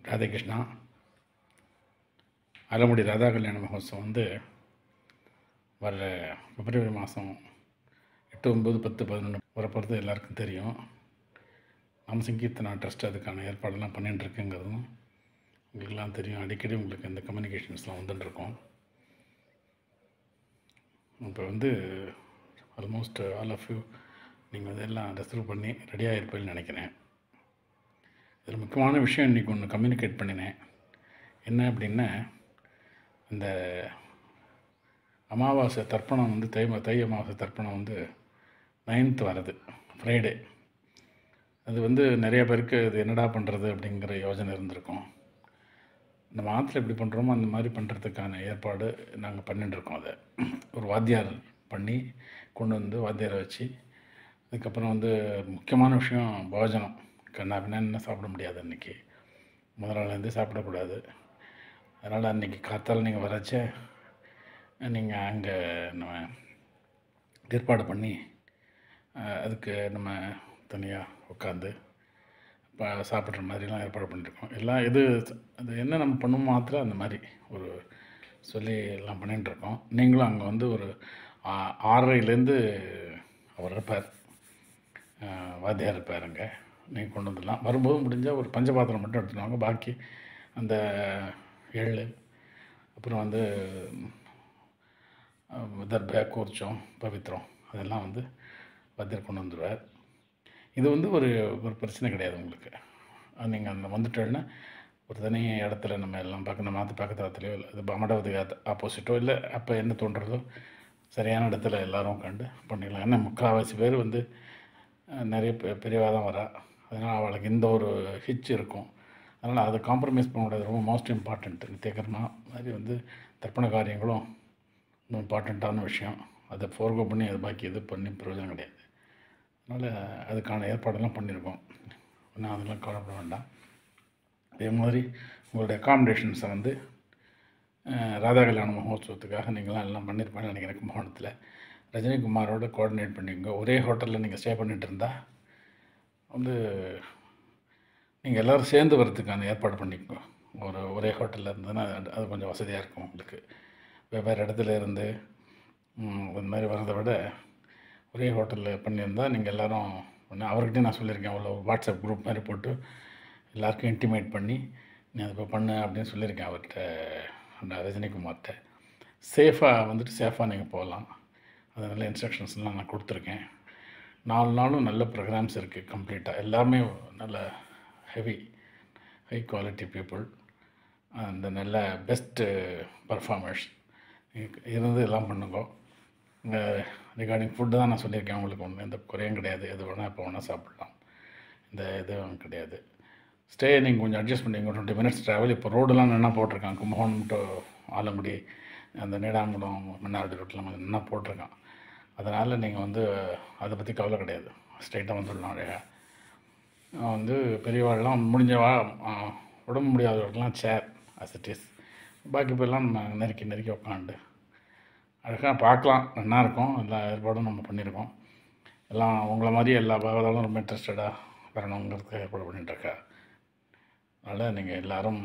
ராதேகிருஷ்ணா அலமுடி ராதா கல்யாண மகோத்சவம் வந்து வர பிப்ரவரி மாதம் எட்டு ஒம்பது பத்து பதினொன்று வரப்போகிறது எல்லாருக்கும் தெரியும் நம்ம சங்கீர்த்தனா ட்ரஸ்ட் அதுக்கான ஏற்பாடெல்லாம் பண்ணிட்டு இருக்குங்கிறதும் உங்களுக்கெல்லாம் தெரியும் அடிக்கடி உங்களுக்கு இந்த கம்யூனிகேஷன்ஸ்லாம் வந்துட்டு இருக்கோம் இப்போ வந்து ஆல்மோஸ்ட் ஆல் ஆஃப் யூ நீங்கள் வந்து எல்லாம் ரிசர்வ் பண்ணி ரெடியாக இருப்பீங்கன்னு நினைக்கிறேன் இதில் முக்கியமான விஷயம் இன்றைக்கி ஒன்று கம்யூனிகேட் பண்ணினேன் என்ன அப்படின்னா இந்த அமாவாசை தர்ப்பணம் வந்து தை தை அமாவாசை தர்ப்பணம் வந்து நைன்த் வருது ஃப்ரைடே அது வந்து நிறைய பேருக்கு இது என்னடா பண்ணுறது அப்படிங்கிற யோசனை இருந்திருக்கும் இந்த மாதத்தில் எப்படி பண்ணுறோமோ அந்த மாதிரி பண்ணுறதுக்கான ஏற்பாடு நாங்கள் பண்ணிட்டு இருக்கோம் அதை ஒரு வாத்தியார் பண்ணி கொண்டு வந்து வாத்தியாரை வச்சு அதுக்கப்புறம் வந்து முக்கியமான விஷயம் போஜனம் கண்ணா பின்னா சாப்பிட முடியாது அன்றைக்கி முதல் நாள்லேருந்து சாப்பிடக்கூடாது அதனால் அன்றைக்கி காத்தால் நீங்கள் வரச்ச நீங்கள் அங்கே நம்ம ஏற்பாடு பண்ணி அஹ், அதுக்கு நம்ம தனியாக உட்காந்து இப்போ சாப்பிட்ற மாதிரிலாம் ஏற்பாடு பண்ணியிருக்கோம் எல்லாம் இது அது என்ன நம்ம பண்ணுமோ மாத்திரம் அந்த மாதிரி ஒரு சொல்லி எல்லாம் பண்ணிட்டு இருக்கோம் நீங்களும் அங்கே வந்து ஒரு ஆ- ஆறரைலேருந்து அவர் இருப்பார் அஹ், வாத்தியார் இருப்பார் அங்கே நீங்கள் கொண்டு வந்துடலாம் வரும்போது முடிஞ்சால் ஒரு பஞ்சபாத்திரம் மட்டும் எடுத்துட்டு வாங்க பாக்கி அந்த எள் அப்புறம் வந்து அஹ், தர்ப கூர்ச்சம் பவித்திரம் அதெல்லாம் வந்து வாத்தியார் கொண்டு வந்துடுவார் இது வந்து ஒரு ஒரு பிரச்சனை கிடையாது உங்களுக்கு நீங்கள் அந்த வந்துட்டோன்னா ஒரு தனி இடத்துல நம்ம எல்லாம் பார்க்க நம்ம அது பக்கத்துலையோ இல்லை இது மண்டபத்துக்கு ஆப்போசிட்டோ இல்லை அப்போ என்ன தோன்றதோ சரியான இடத்துல எல்லாரும் உட்காந்து பண்ணிடலாம் ஏன்னா முக்கால்வாசி பேர் வந்து அஹ், நிறைய பெ- பெரியவா தான் வரா அதனால் அவளுக்கு இந்த ஒரு ஹிச் இருக்கும் அதனால் அதை காம்ப்ரமைஸ் பண்ண முடியாது ரொம்ப மோஸ்ட் இம்பார்ட்டண்ட் நித்தியகர்மா மாதிரி வந்து தர்ப்பண காரியங்களும் ரொம்ப இம்பார்ட்டண்ட்டான விஷயம் அதை ஃபோர்கோ பண்ணி அது பாக்கி இது பண்ணி பிரயோஜனம் கிடையாது அதனால் அதுக்கான ஏற்பாடெல்லாம் பண்ணியிருக்கோம் ஒன்றும் அதெல்லாம் கவலைப்பட வேண்டாம் அதே மாதிரி உங்களுடைய அகாமடேஷன்ஸை வந்து அஹ், ராதா கல்யாண மகோத்சவத்துக்காக நீங்களாம் எல்லாம் பண்ணியிருப்பேன்னு நினைக்கிறேன் கும்பகோணத்தில் ரஜினிகுமாரோட கோஆர்டினேட் பண்ணிக்கோங்க ஒரே ஹோட்டலில் நீங்கள் ஸ்டே பண்ணிட்டு இருந்தால் வந்து நீங்கள் எல்லோரும் சேர்ந்து வர்றதுக்கான ஏற்பாடு பண்ணிக்கோங்க ஒரு ஒரே ஹோட்டலில் இருந்ததுன்னா அது அது கொஞ்சம் வசதியாக இருக்கும் உங்களுக்கு வெவ்வேறு இடத்துல இருந்து ம், இந்த மாதிரி வர்றதை விட ஒரே ஹோட்டலில் பண்ணியிருந்தால் நீங்கள் எல்லோரும் ஒன்று அவர்கிட்டயும் நான் சொல்லியிருக்கேன் அவ்வளோ வாட்ஸ்அப் குரூப் மாதிரி போட்டு எல்லாருக்கும் இன்டிமேட் பண்ணி நீ அதை இப்போ பண்ணு அப்படின்னு சொல்லியிருக்கேன் அவர்கிட்ட அந்த ரஜினிகுமார்கிட்ட சேஃபாக வந்துட்டு சேஃபாக நீங்கள் போகலாம் அது நல்ல இன்ஸ்ட்ரக்ஷன்ஸ்லாம் நான் கொடுத்துருக்கேன் நாலு நாளும் நல்ல ப்ரோக்ராம்ஸ் இருக்குது கம்ப்ளீட்டாக எல்லாமே நல்ல ஹெவி ஹை குவாலிட்டி பீப்புள் அந்த நல்ல பெஸ்ட்டு பர்ஃபார்மர்ஸ் இருந்து எல்லாம் பண்ணுங்க இந்த ரிகார்டிங் ஃபுட்டு தான் நான் சொல்லியிருக்கேன் உங்களுக்கு ஒன்று எந்த குறையும் கிடையாது எது வேணால் எப்போ வேணால் சாப்பிடலாம் இந்த இதுவும் கிடையாது ஸ்டே நீங்கள் கொஞ்சம் அட்ஜஸ்ட் பண்ணிங்க டுவெண்ட்டி மினிட்ஸ் ட்ராவல் இப்போ ரோடெல்லாம் நல்லா போட்டிருக்கான் கும்பகோணம் டு ஆலங்குடி அந்த நீடாங்குளம் மன்னார்டி ரோட்டெலாம் கொஞ்சம் நல்லா போட்டிருக்கான் அதனால் நீங்கள் வந்து அதை பற்றி கவலை கிடையாது ஸ்ட்ரைட்டாக வந்துடலாம் அழகாக வந்து பெரியவாள்லாம் முடிஞ்சவா ஆ, உடம்பு முடியாதவர்கள்லாம் சேர் அஸ் இட் இஸ் பாக்கி பேர்லாம் நம்ம நெருக்கி நெருக்கி உட்காந்து அழகாக பார்க்கலாம் நல்லா இருக்கும் எல்லா ஏற்பாடும் நம்ம பண்ணியிருக்கோம் எல்லாம் உங்களை மாதிரி எல்லா பாகத்தாலும் ரொம்ப இன்ட்ரெஸ்டடாக வரணுங்கிறதுக்கு ஏற்பாடு பண்ணிட்டுருக்கா அதனால் நீங்கள் எல்லாரும்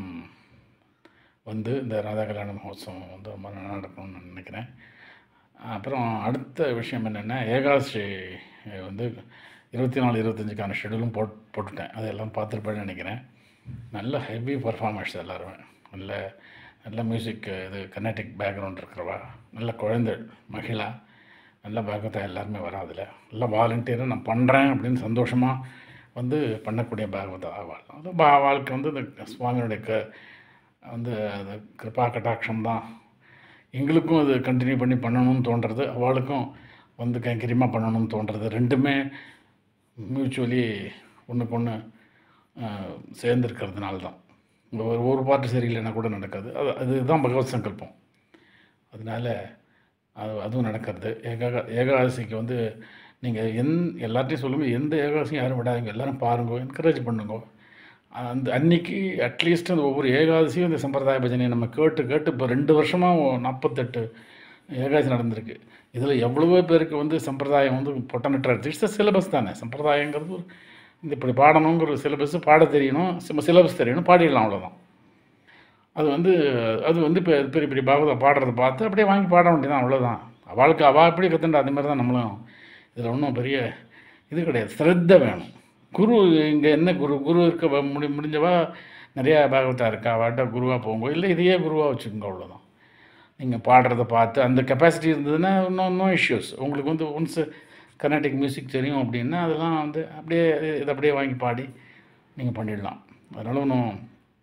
வந்து இந்த ராதா கல்யாண மகோத்சவம் வந்து ரொம்ப நல்லா நடக்கணும்னு நான் நினைக்கிறேன் அப்புறம் அடுத்த விஷயம் என்னென்னா ஏகாதசி வந்து இருபத்தி நாலு இருபத்தஞ்சுக்கான ஷெடியூலும் போட் போட்டுட்டேன் அதெல்லாம் பார்த்துருப்பேன்னு நினைக்கிறேன் நல்ல ஹெவி பர்ஃபார்மன்ஸ் எல்லாருமே நல்ல நல்ல மியூசிக் இது கர்நாடிக் பேக்ரவுண்ட் இருக்கிறவா நல்ல குழந்தை மகிழா நல்ல பாகத்தை எல்லாருமே வரும் அதில் நல்ல வாலண்டியராக நான் பண்ணுறேன் அப்படின்னு சந்தோஷமாக வந்து பண்ணக்கூடிய பாகவதா ஆவாள் அது பா வாழ்க்கை வந்து இந்த சுவாமியுடைய க வந்து அது கிருபா கட்டாட்சம் தான் எங்களுக்கும் அது கண்டினியூ பண்ணி பண்ணணும்னு தோன்றது அவளுக்கும் வந்து கைங்கரியமாக பண்ணணும்னு தோன்றது ரெண்டுமே மியூச்சுவலி ஒன்றுக்கு ஒன்று சேர்ந்துருக்கிறதுனால தான் ஒரு ஒரு பாட்டு சரியில்லைன்னா கூட நடக்காது அது அதுதான் பகவத் சங்கல்பம் அதனால அது அதுவும் நடக்கிறது ஏகா ஏகாதசிக்கு வந்து நீங்கள் எந் எல்லார்ட்டையும் சொல்லுங்கள் எந்த ஏகாதசியும் யாரும் விடாதீங்க எல்லாரும் பாருங்க என்கரேஜ் பண்ணுங்க அந்த அன்னைக்கு அட்லீஸ்ட் அந்த ஒவ்வொரு ஏகாதசியும் இந்த சம்பிரதாய பஜனையை நம்ம கேட்டு கேட்டு இப்போ ரெண்டு வருஷமாக நாற்பத்தெட்டு ஏகாதசி நடந்திருக்கு இதில் எவ்வளவோ பேருக்கு வந்து சம்பிரதாயம் வந்து பொட்டனிட்டார் இட்ஸ் சிலபஸ் தானே சம்பிரதாயங்கிறது ஒரு இந்த இப்படி பாடணுங்கிற சிலபஸ் பாட தெரியணும் சில சிலபஸ் தெரியணும் பாடிடலாம் அவ்வளோதான் அது வந்து அது வந்து இப்போ பெரிய பெரிய பாகவதம் பாடுறத பார்த்து அப்படியே வாங்கி பாட வேண்டியதான் அவ்வளோதான் அவளுக்கு அவள் எப்படி கற்றுண்டா அதே மாதிரி தான் நம்மளும் இதில் ஒன்றும் பெரிய இது கிடையாது ஸ்ரத்த வேணும் குரு இங்கே என்ன குரு குரு இருக்க வ- முடி முடிஞ்சவா நிறையா பாகவதா இருக்கா அவட்ட குருவாக போங்க இல்லை இதையே குருவாக வச்சுக்கோங்க அவ்வளோதான் நீங்கள் பாடுறத பார்த்து அந்த கெப்பாசிட்டி இருந்ததுன்னா இன்னும் நோ இஷ்யூஸ் உங்களுக்கு வந்து ஒன்ஸ் கர்நாடிக் மியூசிக் தெரியும் அப்படின்னா அதெல்லாம் வந்து அப்படியே இதை அப்படியே வாங்கி பாடி நீங்கள் பண்ணிடலாம் அதனால் ஒன்றும்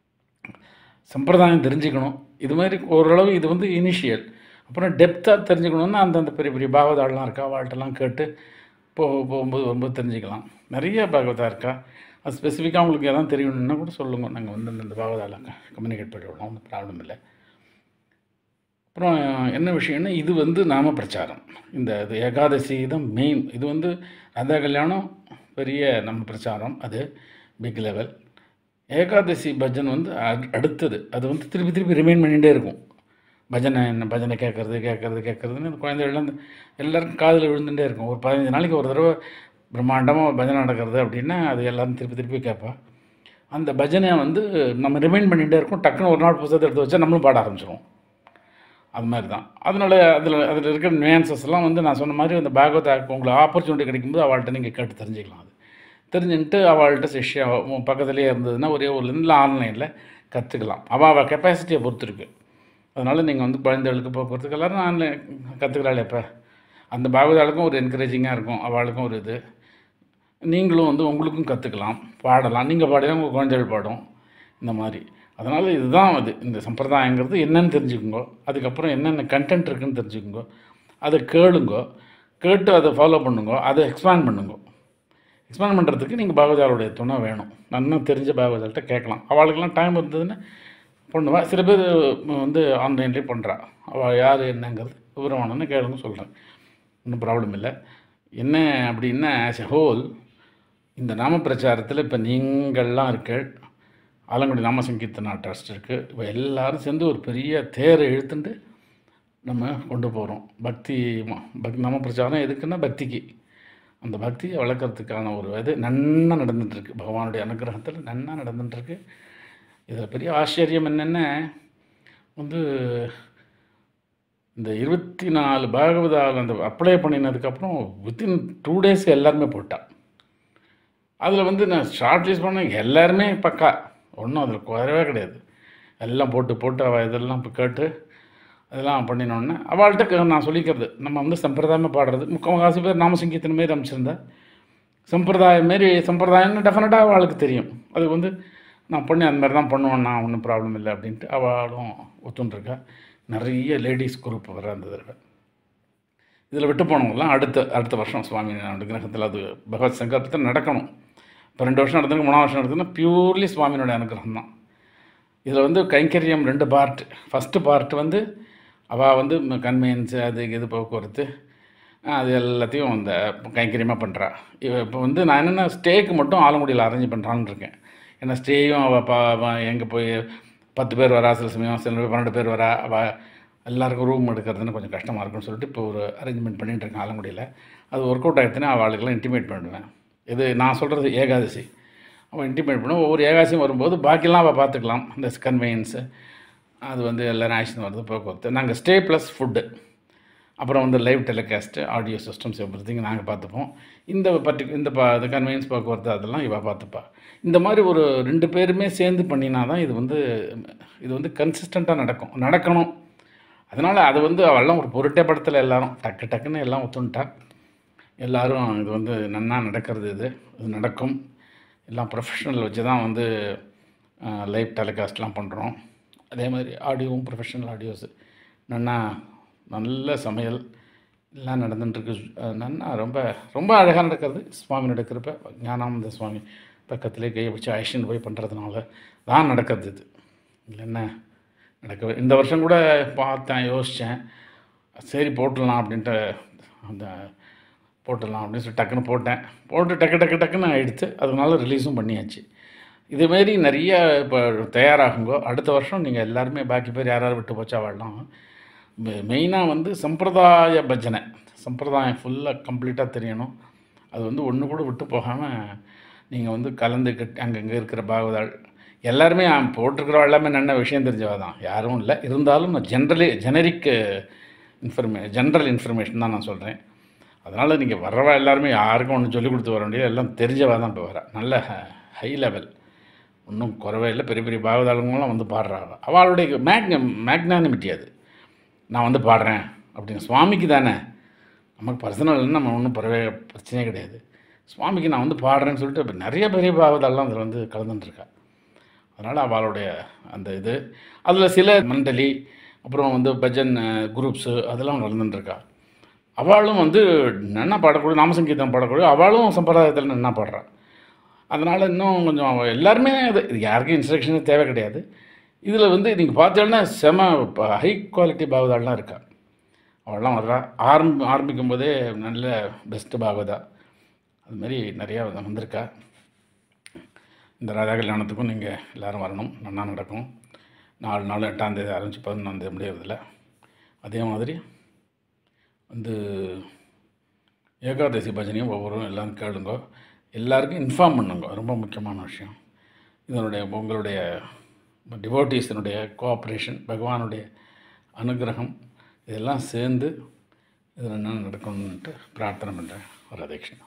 சம்பிரதாயம் தெரிஞ்சுக்கணும் இது மாதிரி ஓரளவு இது வந்து இனிஷியல் அப்புறம் டெப்த்தாக தெரிஞ்சுக்கணுன்னா அந்தந்த பெரிய பெரிய பாகவதாலாம் இருக்கா அவள்கிட்டலாம் கேட்டு போக போகும்போது வரும்போது தெரிஞ்சுக்கலாம் நிறைய பாகவதா இருக்கா அது ஸ்பெசிஃபிக்காக உங்களுக்கு எதாவது தெரியணுன்னா கூட சொல்லுங்கள் நாங்கள் வந்து இந்த பாகவதாவில் கம்யூனிகேட் பண்ணிவிடலாம் ஒன்றும் ப்ராப்ளம் இல்லை அப்புறம் என்ன விஷயம்னா இது வந்து நாம பிரச்சாரம் இந்த இது ஏகாதசி தான் மெயின் இது வந்து ராதா கல்யாணம் பெரிய நம்ம பிரச்சாரம் அது பிக் லெவல் ஏகாதசி பஜன் வந்து அடு- அடுத்தது அது வந்து திருப்பி திருப்பி ரிமைண்ட் பண்ணிகிட்டே இருக்கும் பஜனை என்ன பஜனை கேட்குறது கேட்குறது கேட்குறதுன்னு இந்த குழந்தைகள்லாம் இந்த எல்லாருக்கும் காதில் விழுந்துட்டே இருக்கும் ஒரு பதினஞ்சு நாளைக்கு ஒரு தடவை பிரம்மாண்டமாக பஜனை நடக்கிறது அப்படின்னா அது எல்லாரும் திருப்பி திருப்பி கேட்பா அந்த பஜனை வந்து நம்ம ரிமைண்ட் பண்ணிகிட்டே இருக்கும் டக்குன்னு ஒரு நாள் புத்தகத்தை எடுத்து வச்சா நம்மளும் பாட ஆரம்பிச்சிருவோம் அது மாதிரி தான் அதனால் அதில் அதில் இருக்கிற nuances எல்லாம் வந்து நான் சொன்ன மாதிரி அந்த பாகவதா உங்களுக்கு ஆப்பர்ச்சுனிட்டி கிடைக்கும்போது அவள்கிட்ட நீங்கள் கேட்டு தெரிஞ்சுக்கலாம் அது தெரிஞ்சுட்டு அவள்கிட்ட சிஷ்யா உன் பக்கத்துலேயே இருந்ததுன்னா ஒரே ஊர்லேருந்து இல்லை ஆன்லைனில் கற்றுக்கலாம் அவள் அவள் கெப்பாசிட்டியை பொறுத்து இருக்கு அதனால் நீங்கள் வந்து குழந்தைகளுக்கு போக்குவரத்துக்கு எல்லாரும் ஆன்லைன் கற்றுக்கிறாள் இப்போ அந்த பாகவதாளுக்கும் ஒரு என்கரேஜிங்காக இருக்கும் அவளுக்கும் ஒரு இது நீங்களும் வந்து உங்களுக்கும் கற்றுக்கலாம் பாடலாம் நீங்கள் பாடினா உங்கள் குழந்தைகள் பாடும் இந்த மாதிரி அதனால் இதுதான் அது இந்த சம்பிரதாயங்கிறது என்னன்னு தெரிஞ்சுக்குங்கோ அதுக்கப்புறம் என்னென்ன கண்டென்ட் இருக்குன்னு தெரிஞ்சுக்குங்கோ அதை கேளுங்கோ கேட்டு அதை ஃபாலோ பண்ணுங்க அதை எக்ஸ்பேண்ட் பண்ணுங்க எக்ஸ்பேண்ட் பண்ணுறதுக்கு நீங்கள் பாகவதாருடைய துணை வேணும் நல்லா தெரிஞ்ச பாகவதார்கிட்ட கேட்கலாம் அவளுக்கெல்லாம் டைம் இருந்ததுன்னா பண்ணுவா சில பேர் வந்து ஆன்லைன்லேயே பண்ணுறா அவள் யார் என்னங்கிறது விவரமானன்னு கேளுங்க சொல்கிறேன் ஒன்றும் ப்ராப்ளம் இல்லை என்ன அப்படின்னா ஆஸ் எ ஹோல் இந்த நாம பிரச்சாரத்தில் இப்போ நீங்கள்லாம் இருக்க ஆலங்குடி நாம சங்கீர்த்தனா ட்ரஸ்ட் இருக்குது இப்போ எல்லாரும் சேர்ந்து ஒரு பெரிய தேரை இழுத்துட்டு நம்ம கொண்டு போகிறோம் பக்தி ம- பக் நாம பிரச்சாரம் எதுக்குன்னா பக்திக்கு அந்த பக்தியை வளர்க்குறதுக்கான ஒரு இது நன்னா நடந்துட்டுருக்கு பகவானுடைய அனுகிரகத்தில் நன்னா நடந்துட்டுருக்கு இதில் பெரிய ஆச்சரியம் என்னென்ன வந்து இந்த இருபத்தி நாலு பாகவதால் அந்த அப்ளை பண்ணினதுக்கப்புறம் வித்தின் டூ டேஸ் எல்லாருமே போட்டா அதில் வந்து நான் ஷார்ட் லிஸ்ட் பண்ண எல்லாருமே பக்கா ஒன்றும் அதில் குறைவே கிடையாது எல்லாம் போட்டு போட்டு அவள் இதெல்லாம் இப்போ கேட்டு அதெல்லாம் பண்ணினோடனே அவள்கிட்ட நான் சொல்லிக்கிறது நம்ம வந்து சம்பிரதாயமாக பாடுறது முக்கால்வாசி பேர் நாம சங்கீர்த்தன மாரி அமைச்சிருந்தா சம்பிரதாயம் மாரி சம்பிரதாயம்னு டெஃபினட்டாக அவளுக்கு தெரியும் அது வந்து நான் பண்ணி அந்த மாதிரி தான் பண்ணுவேன் நான் ஒன்றும் ப்ராப்ளம் இல்லை அப்படின்ட்டு அவளும் ஒத்துன்ட்ருக்கா நிறைய லேடிஸ் குரூப் வர அந்த தடவை இதில் விட்டு போனவங்கலாம் அடுத்த அடுத்த வருஷம் சுவாமி அனுகிரகத்தில் அது பகவத் சங்கல்பத்தில் நடக்கணும் இப்போ ரெண்டு வருஷம் நடந்திருக்கு மூணாவது வருஷம் நடக்குதுன்னா பியூர்லி சுவாமியினுடைய அனுகிரகம் தான் இதில் வந்து கைங்கரியம் ரெண்டு பார்ட் ஃபஸ்ட்டு பார்ட் வந்து அவள் வந்து கன்வெயன்ஸ் அது இது போக்குவரத்து அஹ் அது எல்லாத்தையும் அந்த கைங்கரியமாக பண்ணுறா இவ இப்போ வந்து நான் என்னென்ன ஸ்டேக்கு மட்டும் ஆலங்குடியில் அரேஞ்ச் பண்ணுறான்னு இருக்கேன் ஏன்னா ஸ்டேயும் அவள் பா எங்கே போய் பத்து பேர் வரா சில சமயம் சில பேர் பன்னெண்டு பேர் வரா அவள் எல்லாருக்கும் ரூம் எடுக்கிறதுன்னு கொஞ்சம் கஷ்டமாக இருக்குன்னு சொல்லிட்டு இப்போ ஒரு அரேஞ்ச்மெண்ட் பண்ணிட்டு இருக்கேன் ஆலங்குடியில் அது ஒர்க் அவுட் ஆகிடுச்சுன்னா அவளுக்கெல்லாம் இன்டிமேட் பண்ணுவேன் இது நான் சொல்கிறது ஏகாதசி அவன் இன்டிமேட் பண்ணுவோம் ஒவ்வொரு ஏகாதசியும் வரும்போது பாக்கியெல்லாம் அவள் பார்த்துக்கலாம் இந்த கன்வெயன்ஸு அது வந்து எல்லாரும் ஆக்ஷன் வருது போக்குவரத்து நாங்கள் ஸ்டே ப்ளஸ் ஃபுட்டு அப்புறம் வந்து live telecast audio systems everything நாங்கள் பார்த்துப்போம் இந்த பர்டி இந்த பா இந்த கன்வெயன்ஸ் போக்குவரத்து அதெல்லாம் இவள் பார்த்துப்பா இந்த மாதிரி ஒரு ரெண்டு பேருமே சேர்ந்து பண்ணினா தான் இது வந்து இது வந்து கன்சிஸ்டண்ட்டாக நடக்கும் நடக்கணும் அதனால் அது வந்து அவெல்லாம் ஒரு பொருட்டே படத்தில் எல்லாரும் டக்கு டக்குன்னு எல்லாம் ஒத்துன்ட்டா எல்லாரும் இது வந்து நன்னா நடக்கிறது இது இது நடக்கும் எல்லாம் ப்ரொஃபஷனல் வச்சு தான் வந்து லைவ் டெலிகாஸ்ட்லாம் பண்ணுறோம் அதே மாதிரி ஆடியோவும் ப்ரொஃபஷனல் ஆடியோஸு நன்னா நல்ல சமையல் எல்லாம் நடந்துட்டுருக்கு நன்னா ரொம்ப ரொம்ப அழகாக நடக்கிறது சுவாமி நடக்கிறப்ப ஞானானந்த சுவாமி பக்கத்திலே கையை வச்சு ஆக்ஷன் போய் பண்ணுறதுனால தான் நடக்கிறது இது இல்லைன்னா நடக்கவே இந்த வருஷம் கூட பார்த்தேன் யோசித்தேன் சரி போட்டுடலாம் அப்படின்ட்டு அந்த போட்டுடலாம் அப்படின்னு சொல்லி டக்குன்னு போட்டேன் போட்டு டக்கு டக்கு டக்குன்னு ஆயிடுச்சு அதனால ரிலீஸும் பண்ணியாச்சு இதுமாரி நிறைய இப்போ தயாராகுங்கோ அடுத்த வருஷம் நீங்கள் எல்லாருமே பாக்கி பேர் யார் யார் விட்டு போச்சா வாழலாம் மெயினாக வந்து சம்பிரதாய பஜனை சம்பிரதாயம் ஃபுல்லாக கம்ப்ளீட்டாக தெரியணும் அது வந்து ஒன்று கூட விட்டு போகாமல் நீங்கள் வந்து கலந்துக்கிட்டு அங்கங்கே இருக்கிற பாகவதாள் எல்லாருமே அவன் போட்டிருக்கிறவ எல்லாமே நல்ல விஷயம் தெரிஞ்சவ தான் யாரும் இல்லை இருந்தாலும் நான் generally generic information general information தான் நான் சொல்கிறேன் அதனால் நீங்கள் வர்றவா எல்லாருமே யாருக்கும் ஒன்றும் சொல்லிக் கொடுத்து வர முடியாது எல்லாம் தெரிஞ்சவா தான் இப்போ வரா நல்ல ஹை லெவல் ஒன்றும் குறவே இல்லை பெரிய பெரிய பாகவதாளங்களும் வந்து பாடுறாங்க அவளுடைய மேக்ன மேக்னானிமிட்டி அது நான் வந்து பாடுறேன் அப்படின்னு சுவாமிக்கு தானே நமக்கு பர்சனல் நம்ம ஒன்றும் பரவே பிரச்சனையே கிடையாது சுவாமிக்கு நான் வந்து பாடுறேன்னு சொல்லிட்டு இப்போ நிறைய பெரிய பாகவதாலாம் அதில் வந்து கலந்துட்டுருக்கா அதனால் அவளுடைய அந்த இது அதில் சில மண்டலி அப்புறம் வந்து பஜன் குரூப்ஸு அதெல்லாம் கலந்துட்டுருக்கா அவளும் வந்து நன்னா பாடக்கூடிய நாமசங்கீதம் பாடக்கூடிய அவளும் சம்பிரதாயத்தில் நன்னா பாடுறாள் அதனால் இன்னும் கொஞ்சம் அவ எல்லாருமே இது இது யாருக்கும் இன்ஸ்ட்ரக்ஷனே தேவை கிடையாது இதில் வந்து நீங்கள் பார்த்தீங்கன்னா செம ஹை குவாலிட்டி பாகவதாலாம் இருக்கா அவள்லாம் வர்றா ஆரம்பி ஆரம்பிக்கும் போதே நல்ல பெஸ்ட்டு பாகவதா அது மாதிரி நிறையா வந்திருக்கா இந்த ராதா கல்யாணத்துக்கும் நீங்கள் எல்லோரும் வரணும் நன்னா நடக்கும் நாலு நாள் எட்டாந்தேதி ஆரம்பித்து பதினொன்றாந்தேதி முடியறதில்ல அதே மாதிரி வந்து ஏகாதசி பஜனையும் ஒவ்வொருவரும் எல்லோரும் கேளுங்க எல்லாருக்கும் இன்ஃபார்ம் பண்ணுங்க ரொம்ப முக்கியமான விஷயம் இதனுடைய உங்களுடைய டிவோட்டீஸினுடைய கோஆப்ரேஷன் பகவானுடைய அனுகிரகம் இதெல்லாம் சேர்ந்து இதில் என்ன நடக்கணுன்ட்டு பிரார்த்தனை பண்ணுறேன் வரதட்சணை